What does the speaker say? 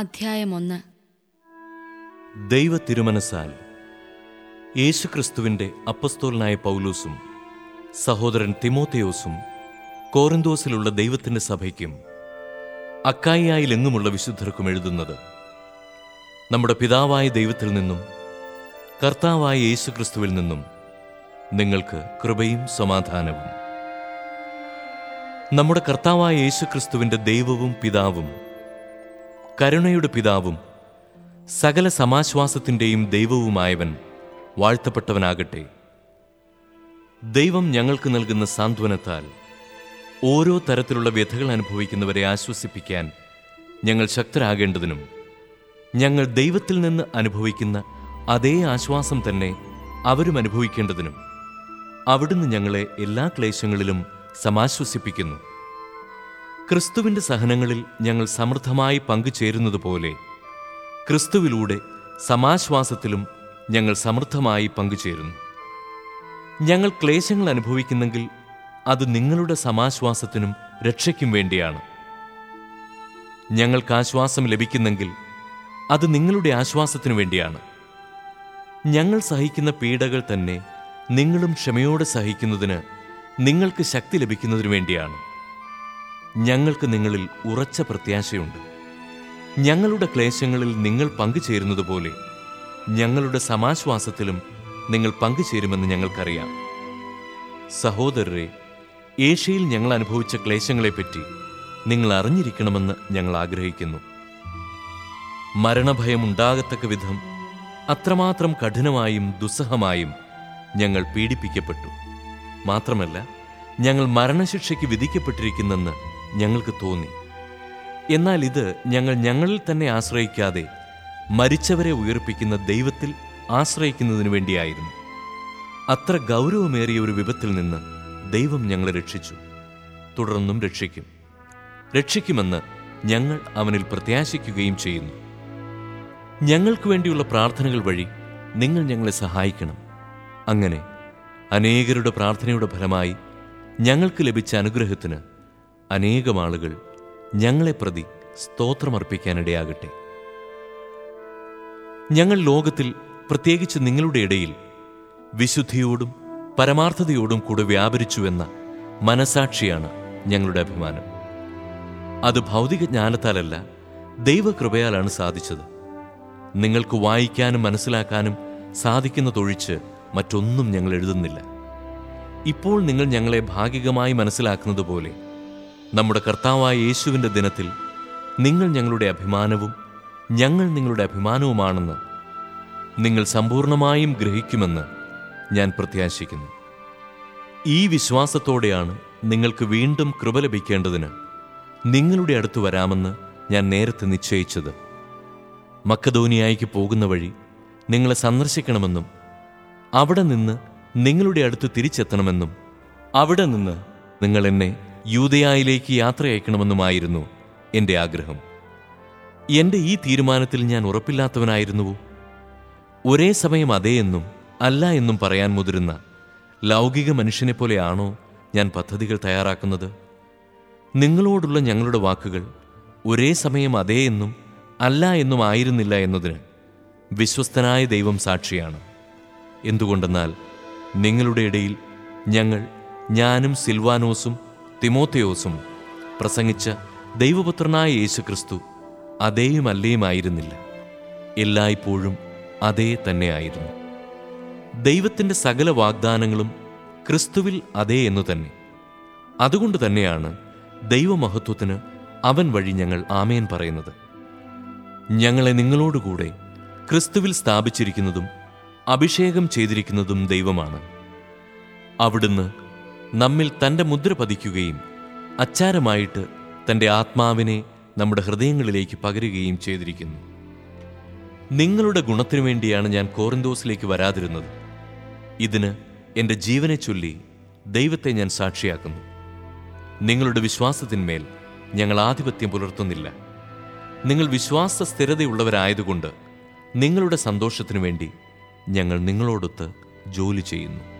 അധ്യായം ഒന്ന് ദൈവ തിരുമനസാൽ യേശുക്രിസ്തുവിന്റെ അപ്പസ്തോലനായ പൗലൂസും സഹോദരൻ തിമോത്തേയോസും കോറിന്തോസിലുള്ള ദൈവത്തിന്റെ സഭയ്ക്കും അക്കായിയായിലെങ്ങുമുള്ള വിശുദ്ധർക്കും എഴുതുന്നത് നമ്മുടെ പിതാവായ ദൈവത്തിൽ നിന്നും കർത്താവായ യേശുക്രിസ്തുവിൽ നിന്നും നിങ്ങൾക്ക് കൃപയും സമാധാനവും നമ്മുടെ കർത്താവായ യേശുക്രിസ്തുവിന്റെ ദൈവവും പിതാവും കരുണയുടെ പിതാവും സകല സമാശ്വാസത്തിൻ്റെയും ദൈവവുമായവൻ വാഴ്ത്തപ്പെട്ടവനാകട്ടെ ദൈവം ഞങ്ങൾക്ക് നൽകുന്ന സാന്ത്വനത്താൽ ഓരോ തരത്തിലുള്ള വ്യഥകൾ അനുഭവിക്കുന്നവരെ ആശ്വസിപ്പിക്കാൻ ഞങ്ങൾ ശക്തരാകേണ്ടതിനും ഞങ്ങൾ ദൈവത്തിൽ നിന്ന് അനുഭവിക്കുന്ന അതേ ആശ്വാസം തന്നെ അവരും അനുഭവിക്കേണ്ടതിനും അവിടുന്ന് ഞങ്ങളെ എല്ലാ ക്ലേശങ്ങളിലും സമാശ്വസിപ്പിക്കുന്നു ക്രിസ്തുവിന്റെ സഹനങ്ങളിൽ ഞങ്ങൾ സമൃദ്ധമായി പങ്കുചേരുന്നതുപോലെ ക്രിസ്തുവിലൂടെ സമാശ്വാസത്തിലും ഞങ്ങൾ സമൃദ്ധമായി പങ്കുചേരുന്നു ഞങ്ങൾ ക്ലേശങ്ങൾ അനുഭവിക്കുന്നെങ്കിൽ അത് നിങ്ങളുടെ സമാശ്വാസത്തിനും രക്ഷയ്ക്കും വേണ്ടിയാണ് ഞങ്ങൾക്ക് ആശ്വാസം ലഭിക്കുന്നെങ്കിൽ അത് നിങ്ങളുടെ ആശ്വാസത്തിനു വേണ്ടിയാണ് ഞങ്ങൾ സഹിക്കുന്ന പീഡകൾ തന്നെ നിങ്ങളും ക്ഷമയോടെ സഹിക്കുന്നതിന് നിങ്ങൾക്ക് ശക്തി ലഭിക്കുന്നതിനു വേണ്ടിയാണ് ഞങ്ങൾക്ക് നിങ്ങളിൽ ഉറച്ച പ്രത്യാശയുണ്ട് ഞങ്ങളുടെ ക്ലേശങ്ങളിൽ നിങ്ങൾ പങ്കുചേരുന്നതുപോലെ ഞങ്ങളുടെ സമാശ്വാസത്തിലും നിങ്ങൾ പങ്കുചേരുമെന്ന് ഞങ്ങൾക്കറിയാം സഹോദരരെ ഏഷ്യയിൽ ഞങ്ങൾ അനുഭവിച്ച ക്ലേശങ്ങളെപ്പറ്റി നിങ്ങൾ അറിഞ്ഞിരിക്കണമെന്ന് ഞങ്ങൾ ആഗ്രഹിക്കുന്നു മരണഭയം ഉണ്ടാകത്തക്ക വിധം അത്രമാത്രം കഠിനമായും ദുസ്സഹമായും ഞങ്ങൾ പീഡിപ്പിക്കപ്പെട്ടു മാത്രമല്ല ഞങ്ങൾ മരണശിക്ഷയ്ക്ക് വിധിക്കപ്പെട്ടിരിക്കുന്നെന്ന് ഞങ്ങൾക്ക് തോന്നി എന്നാൽ ഇത് ഞങ്ങൾ ഞങ്ങളിൽ തന്നെ ആശ്രയിക്കാതെ മരിച്ചവരെ ഉയർപ്പിക്കുന്ന ദൈവത്തിൽ ആശ്രയിക്കുന്നതിനു വേണ്ടിയായിരുന്നു അത്ര ഗൗരവമേറിയ ഒരു വിപത്തിൽ നിന്ന് ദൈവം ഞങ്ങളെ രക്ഷിച്ചു തുടർന്നും രക്ഷിക്കും രക്ഷിക്കുമെന്ന് ഞങ്ങൾ അവനിൽ പ്രത്യാശിക്കുകയും ചെയ്യുന്നു ഞങ്ങൾക്ക് വേണ്ടിയുള്ള പ്രാർത്ഥനകൾ വഴി നിങ്ങൾ ഞങ്ങളെ സഹായിക്കണം അങ്ങനെ അനേകരുടെ പ്രാർത്ഥനയുടെ ഫലമായി ഞങ്ങൾക്ക് ലഭിച്ച അനുഗ്രഹത്തിന് അനേകം ആളുകൾ ഞങ്ങളെ പ്രതി സ്തോത്രമർപ്പിക്കാനിടയാകട്ടെ ഞങ്ങൾ ലോകത്തിൽ പ്രത്യേകിച്ച് നിങ്ങളുടെ ഇടയിൽ വിശുദ്ധിയോടും പരമാർത്ഥതയോടും കൂടെ വ്യാപരിച്ചുവെന്ന മനസാക്ഷിയാണ് ഞങ്ങളുടെ അഭിമാനം അത് ഭൗതിക ജ്ഞാനത്താലല്ല ദൈവകൃപയാലാണ് സാധിച്ചത് നിങ്ങൾക്ക് വായിക്കാനും മനസ്സിലാക്കാനും സാധിക്കുന്നതൊഴിച്ച് മറ്റൊന്നും ഞങ്ങൾ എഴുതുന്നില്ല ഇപ്പോൾ നിങ്ങൾ ഞങ്ങളെ ഭാഗികമായി മനസ്സിലാക്കുന്നത് പോലെ നമ്മുടെ കർത്താവായ യേശുവിൻ്റെ ദിനത്തിൽ നിങ്ങൾ ഞങ്ങളുടെ അഭിമാനവും ഞങ്ങൾ നിങ്ങളുടെ അഭിമാനവുമാണെന്ന് നിങ്ങൾ സമ്പൂർണമായും ഗ്രഹിക്കുമെന്ന് ഞാൻ പ്രത്യാശിക്കുന്നു ഈ വിശ്വാസത്തോടെയാണ് നിങ്ങൾക്ക് വീണ്ടും കൃപ ലഭിക്കേണ്ടതിന് നിങ്ങളുടെ അടുത്ത് വരാമെന്ന് ഞാൻ നേരത്തെ നിശ്ചയിച്ചത് മക്കധോനിയായിക്ക് പോകുന്ന വഴി നിങ്ങളെ സന്ദർശിക്കണമെന്നും അവിടെ നിന്ന് നിങ്ങളുടെ അടുത്ത് തിരിച്ചെത്തണമെന്നും അവിടെ നിന്ന് നിങ്ങൾ എന്നെ യൂതയായിലേക്ക് യാത്ര അയക്കണമെന്നുമായിരുന്നു എൻ്റെ ആഗ്രഹം എൻ്റെ ഈ തീരുമാനത്തിൽ ഞാൻ ഉറപ്പില്ലാത്തവനായിരുന്നുവോ ഒരേ സമയം അതേ എന്നും അല്ല എന്നും പറയാൻ മുതിരുന്ന ലൗകിക മനുഷ്യനെ പോലെയാണോ ഞാൻ പദ്ധതികൾ തയ്യാറാക്കുന്നത് നിങ്ങളോടുള്ള ഞങ്ങളുടെ വാക്കുകൾ ഒരേ സമയം അതേ എന്നും അല്ല എന്നും ആയിരുന്നില്ല എന്നതിന് വിശ്വസ്തനായ ദൈവം സാക്ഷിയാണ് എന്തുകൊണ്ടെന്നാൽ നിങ്ങളുടെ ഇടയിൽ ഞങ്ങൾ ഞാനും സിൽവാനോസും തിമോത്തയോസും പ്രസംഗിച്ച ദൈവപുത്രനായ യേശുക്രിസ്തു അതേയും അല്ലേയുമായിരുന്നില്ല എല്ലായ്പ്പോഴും അതേ തന്നെയായിരുന്നു ദൈവത്തിൻ്റെ സകല വാഗ്ദാനങ്ങളും ക്രിസ്തുവിൽ അതേ എന്നു തന്നെ അതുകൊണ്ട് തന്നെയാണ് ദൈവമഹത്വത്തിന് അവൻ വഴി ഞങ്ങൾ ആമേൻ പറയുന്നത് ഞങ്ങളെ നിങ്ങളോടുകൂടെ ക്രിസ്തുവിൽ സ്ഥാപിച്ചിരിക്കുന്നതും അഭിഷേകം ചെയ്തിരിക്കുന്നതും ദൈവമാണ് അവിടുന്ന് നമ്മിൽ തൻ്റെ മുദ്ര പതിക്കുകയും അച്ചാരമായിട്ട് തൻ്റെ ആത്മാവിനെ നമ്മുടെ ഹൃദയങ്ങളിലേക്ക് പകരുകയും ചെയ്തിരിക്കുന്നു നിങ്ങളുടെ ഗുണത്തിനു വേണ്ടിയാണ് ഞാൻ കോറിന്തോസിലേക്ക് വരാതിരുന്നത് ഇതിന് എൻ്റെ ജീവനെ ചൊല്ലി ദൈവത്തെ ഞാൻ സാക്ഷിയാക്കുന്നു നിങ്ങളുടെ വിശ്വാസത്തിന്മേൽ ഞങ്ങൾ ആധിപത്യം പുലർത്തുന്നില്ല നിങ്ങൾ വിശ്വാസ സ്ഥിരതയുള്ളവരായതുകൊണ്ട് നിങ്ങളുടെ സന്തോഷത്തിനു വേണ്ടി ഞങ്ങൾ നിങ്ങളോടൊത്ത് ജോലി ചെയ്യുന്നു